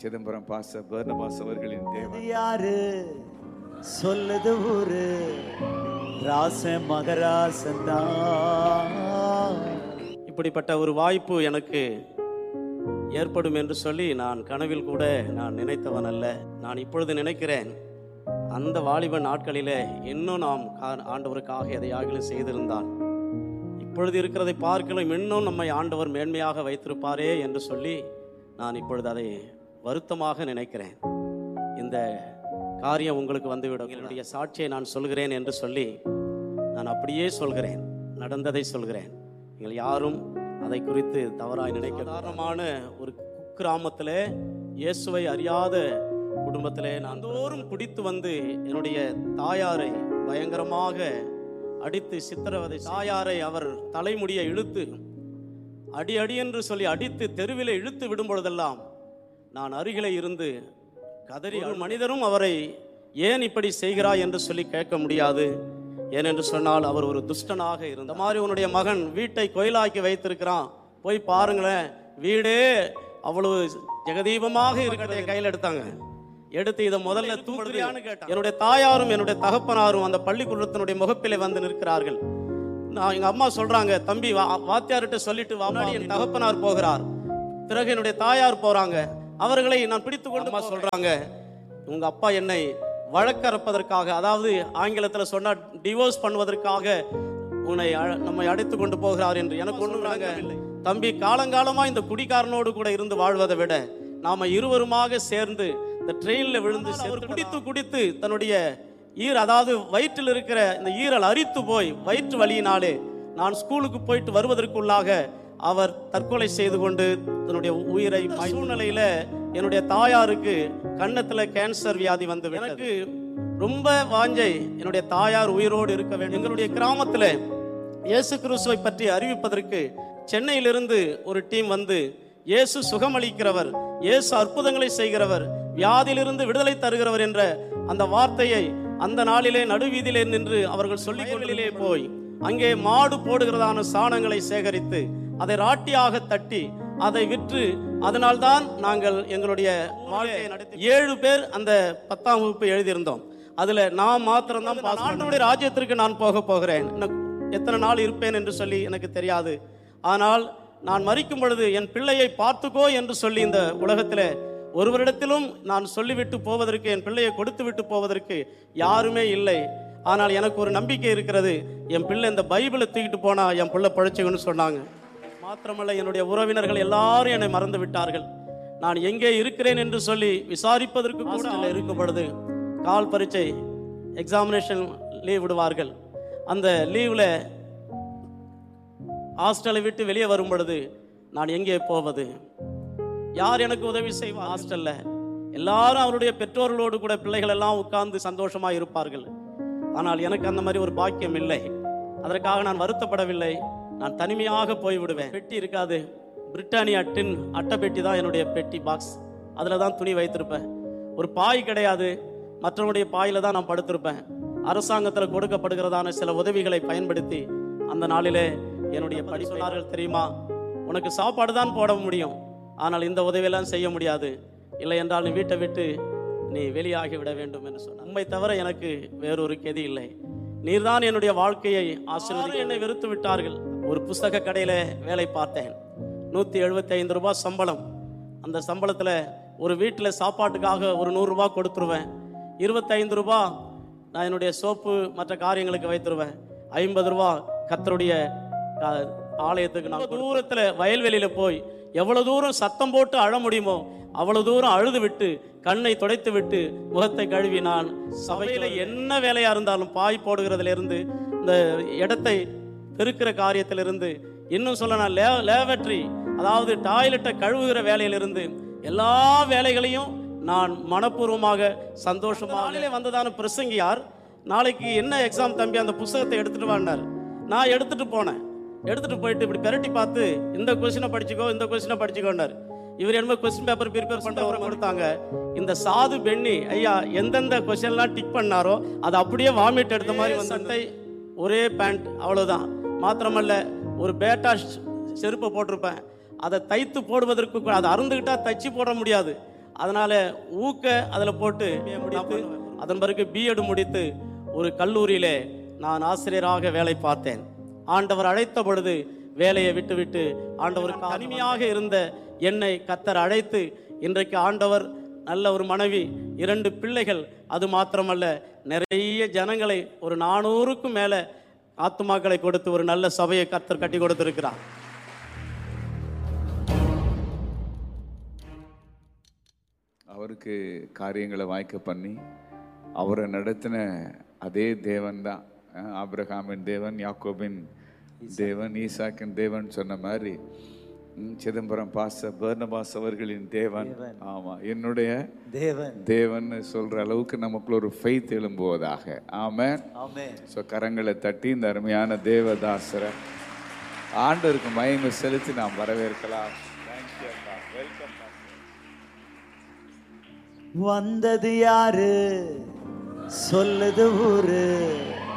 சிதம்பரம் பாச பர்னபாஸ் அவர்களின் இது தேவன் யாரு சொல்லுது ஊரு ராச மகராசன் இப்படிப்பட்ட ஒரு வாய்ப்பு எனக்கு ஏற்படும் என்று சொல்லி நான் கனவில் கூட நான் நினைத்தவன் அல்ல நான் இப்பொழுது நினைக்கிறேன் அந்த வாலிப நாட்களிலே இன்னும் நாம் கா- ஆண்டவருக்காக எதையாகிலும் செய்திருந்தால் இப்பொழுது இருக்கிறதை பார்க்கலாம் இன்னும் நம்மை ஆண்டவர் மேன்மையாக வைத்திருப்பாரே என்று சொல்லி நான் இப்பொழுது அதை வருத்தமாக நினைக்கிறேன் இந்த காரியம் உங்களுக்கு வந்துவிடும் என்னுடைய சாட்சியை நான் சொல்கிறேன் என்று சொல்லி நான் அப்படியே சொல்கிறேன் நடந்ததை சொல்கிறேன் நீங்கள் யாரும் அதை குறித்து தவறாய் நினைக்க சாதாரணமான ஒரு குக்கிராமத்தில் இயேசுவை அறியாத குடும்பத்திலே நான் தோறும் குடித்து வந்து என்னுடைய தாயாரை பயங்கரமாக அடித்து சித்திரவதை தாயாரை அவர் தலைமுடியை இழுத்து அடி அடி என்று சொல்லி அடித்து தெருவிலே இழுத்து விடும் பொழுதெல்லாம் நான் அருகிலே இருந்து கதறி ஒரு மனிதரும் அவரை ஏன் இப்படி செய்கிறாய் என்று சொல்லி கேட்க முடியாது ஏனென்று சொன்னால் அவர் ஒரு துஷ்டனாக இருந்த மாதிரி உன்னுடைய மகன் வீட்டை கோயிலாக்கி வைத்திருக்கிறான் போய் பாருங்களேன் வீடே அவ்வளவு ஜெகதீபமாக இருக்கிறத என் கையில் எடுத்தாங்க எடுத்து இதை முதல்ல தூக்குறியான்னு கேட்டான் என்னுடைய தாயாரும் என்னுடைய தகப்பனாரும் அந்த பள்ளிக்கூடத்தினுடைய முகப்பிலே வந்து நிற்கிறார்கள் நான் எங்க அம்மா சொல்றாங்க தம்பி வா- வாத்தியார்கிட்ட சொல்லிட்டு வா முன்னாடி என் தகப்பனார் போகிறார் பிறகு என்னுடைய தாயார் போறாங்க அவர்களை நான் பிடித்து கொண்டு அம்மா சொல்றாங்க உங்க அப்பா என்னை வழக்கறப்பதற்காக அதாவது ஆங்கிலத்துல சொன்னா டிவோர்ஸ் பண்ணுவதற்காக உன்னை அழ- நம்மை அழைத்து கொண்டு போகிறார் என்று எனக்கு ஒண்ணும் விளங்கவில்லை தம்பி காலங்காலமா இந்த குடிகாரனோடு கூட இருந்து வாழ்வதை விட நாம இருவருமாக சேர்ந்து இந்த ட்ரெயின்ல விழுந்து அவர் குடித்து குடித்து தன்னுடைய ஈர அதாவது வயிற்றில் இருக்கிற இந்த ஈரல் அரித்து போய் வயிற்று வலியினாலே நான் ஸ்கூலுக்கு போயிட்டு வருவதற்குள்ளாக அவர் தற்கொலை செய்து கொண்டு தன்னுடைய உயிரை சூழ்நிலையில என்னுடைய தாயாருக்கு கன்னத்துல கேன்சர் வியாதி வந்து எனக்கு ரொம்ப வாஞ்சை என்னுடைய தாயார் உயிரோடு இருக்க வேண்டும் எங்களுடைய கிராமத்துல இயேசு கிறிஸ்துவை பற்றி அறிவிப்பதற்கு சென்னையிலிருந்து ஒரு டீம் வந்து இயேசு சுகமளிக்கிறவர் இயேசு அற்புதங்களை செய்கிறவர் வியாதியிலிருந்து விடுதலை தருகிறவர் என்ற அந்த வார்த்தையை அந்த நாளிலே நடுவீதியிலே நின்று அவர்கள் சொல்லிக்கொண்டிலே போய் அங்கே மாடு போடுகிறதான சாணங்களை சேகரித்து அதை ராட்டியாக தட்டி அதை விற்று அதனால்தான் நாங்கள் எங்களுடைய வாழ்க்கையை நடத்தி ஏழு பேர் அந்த பத்தாம் வகுப்பு எழுதியிருந்தோம் அதுல நான் மாத்திரம் தான் ஆண்டவருடைய ராஜ்யத்திற்கு நான் போக போகிறேன் இன்னும் எத்தனை நாள் இருப்பேன் என்று சொல்லி எனக்கு தெரியாது ஆனால் நான் மறிக்கும் பொழுது என் பிள்ளையை பார்த்துக்கோ என்று சொல்லி இந்த உலகத்திலே ஒருவரிடத்திலும் நான் சொல்லிவிட்டு போவதற்கு என் பிள்ளையை கொடுத்து விட்டு போவதற்கு யாருமே இல்லை ஆனால் எனக்கு ஒரு நம்பிக்கை இருக்கிறது என் பிள்ளை இந்த பைபிளை தூக்கிட்டு போனா என் பிள்ளை பழிச்சுக்கன்னு சொன்னாங்க மாத்திரமல்ல என்னுடைய உறவினர்கள் எல்லாரும் என்னை மறந்து விட்டார்கள் நான் எங்கே இருக்கிறேன் என்று சொல்லி விசாரிப்பதற்கு கூட ஆள் இருக்கும் பொழுது கால் பரீட்சை எக்ஸாமினேஷன் லீவ் விடுவார்கள் அந்த லீவில் ஹாஸ்டலை விட்டு வெளியே வரும் பொழுது நான் எங்கே போவது யார் எனக்கு உதவி செய்வா ஹாஸ்டல்ல எல்லாரும் அவருடைய பெற்றோர்களோடு கூட பிள்ளைகள் எல்லாம் உட்கார்ந்து சந்தோஷமா இருப்பார்கள் ஆனால் எனக்கு அந்த மாதிரி ஒரு பாக்கியம் இல்லை அதற்காக நான் வருத்தப்படவில்லை நான் தனிமையாக போய் விடுவேன் பெட்டி இருக்காது பிரிட்டானியா டின் அட்டை பெட்டி தான் என்னுடைய பெட்டி பாக்ஸ் அதில் தான் துணி வைத்திருப்பேன் ஒரு பாய் கிடையாது மற்றவருடைய பாயில தான் நான் படுத்திருப்பேன் அரசாங்கத்தில் கொடுக்கப்படுகிறதான சில உதவிகளை பயன்படுத்தி அந்த நாளிலே என்னுடைய படி சொன்னார்கள் தெரியுமா உனக்கு சாப்பாடு தான் போட முடியும் ஆனால் இந்த உதவியெல்லாம் செய்ய முடியாது இல்லை என்றால் நீ வீட்டை விட்டு நீ வெளியாகி விட வேண்டும் என்று சொன்னார் உண்மை தவிர எனக்கு வேறொரு கெதி இல்லை நீர்தான் என்னுடைய வாழ்க்கையை ஆசீர்வதி என்னை வெறுத்து விட்டார்கள் ஒரு புஸ்தக கடையில வேலை பார்த்தேன் நூத்தி எழுபத்தி ஐந்து ரூபாய் சம்பளம் அந்த சம்பளத்துல ஒரு வீட்டில் சாப்பாட்டுக்காக ஒரு நூறு ரூபாய் கொடுத்துருவேன் இருபத்தைந்து ரூபாய் நான் என்னுடைய சோப்பு மற்ற காரியங்களுக்கு வைத்துருவேன் ஐம்பது ரூபா கத்தருடைய கா- ஆலயத்துக்கு நான் தூரத்துல வயல்வெளியில போய் எவ்வளவு தூரம் சத்தம் போட்டு அழ முடியுமோ அவ்வளவு தூரம் அழுது விட்டு கண்ணை துடைத்து விட்டு முகத்தை கழுவி நான் சபையில என்ன வேலையா இருந்தாலும் பாய் போடுகிறதுல இருந்து இந்த இடத்தை பெருக்கிற காரியத்திலிருந்து இன்னும் சொல்ல நான் லே லேவட்ரி அதாவது டாய்லெட்டை கழுவுகிற வேலையிலிருந்து எல்லா வேலைகளையும் நான் மனப்பூர்வமாக சந்தோஷமாக வந்ததான பிரசங்கியார் நாளைக்கு என்ன எக்ஸாம் தம்பி அந்த புஸ்தகத்தை எடுத்துட்டு வாண்டார் நான் எடுத்துட்டு போனேன் எடுத்துட்டு போயிட்டு இப்படி பெரட்டி பார்த்து இந்த கொஸ்டினை படிச்சுக்கோ இந்த கொஸ்டினை படிச்சுக்கோண்டார் இவர் என்னமோ கொஸ்டின் பேப்பர் ப்ரிப்பேர் பண்றவரை கொடுத்தாங்க இந்த சாது பெண்ணி ஐயா எந்தெந்த கொஸ்டின்லாம் டிக் பண்ணாரோ அது அப்படியே வாமிட் எடுத்த மாதிரி வந்து சட்டை ஒரே பேண்ட் அவ்வளவுதான் மாத்திரமல்ல ஒரு பேட்டா ஷ்- செருப்பை போட்டிருப்பேன் அதை தைத்து போடுவதற்கு கூட அதை அருந்துகிட்டா தைச்சு போட முடியாது அதனால ஊக்க அதில் போட்டு முடித்து அதன் பிறகு பிஎட் முடித்து ஒரு கல்லூரியிலே நான் ஆசிரியராக வேலை பார்த்தேன் ஆண்டவர் அழைத்த பொழுது வேலையை விட்டுவிட்டு ஆண்டவர் தனிமையாக இருந்த என்னை கத்தர் அழைத்து இன்றைக்கு ஆண்டவர் நல்ல ஒரு மனைவி இரண்டு பிள்ளைகள் அது மாத்திரமல்ல நிறைய ஜனங்களை ஒரு நானூறுக்கும் மேலே ஆத்துமாக்களை கொடுத்து ஒரு நல்ல சபையை கத்தர் கட்டி கொடுத்திருக்கிறார் அவருக்கு காரியங்களை வாய்க்க பண்ணி அவரை நடத்தின அதே தேவன் தான் ஆபிரகாமின் தேவன் யாக்கோபின் தேவன் ஈசாக்கின் தேவன் சொன்ன மாதிரி ம், சிதம்பரம் பாச பர்னபாஸ் அவர்களின் தேவன் ஆமா என்னுடைய தேவன் தேவன் சொல்ற அளவுக்கு நமக்குள்ள ஒரு ஃபெய்த் எழும்புவதாக ஆமென் ஆமென் ஸோ கரங்களை தட்டி இந்த அருமையான தேவதாசரை ஆண்டவருக்கு மயங்க செலுத்தி நாம் வரவேற்கலாம் தேங்க்யூ வெல்கம் வந்தது யாரு சொல்லுது ஊரு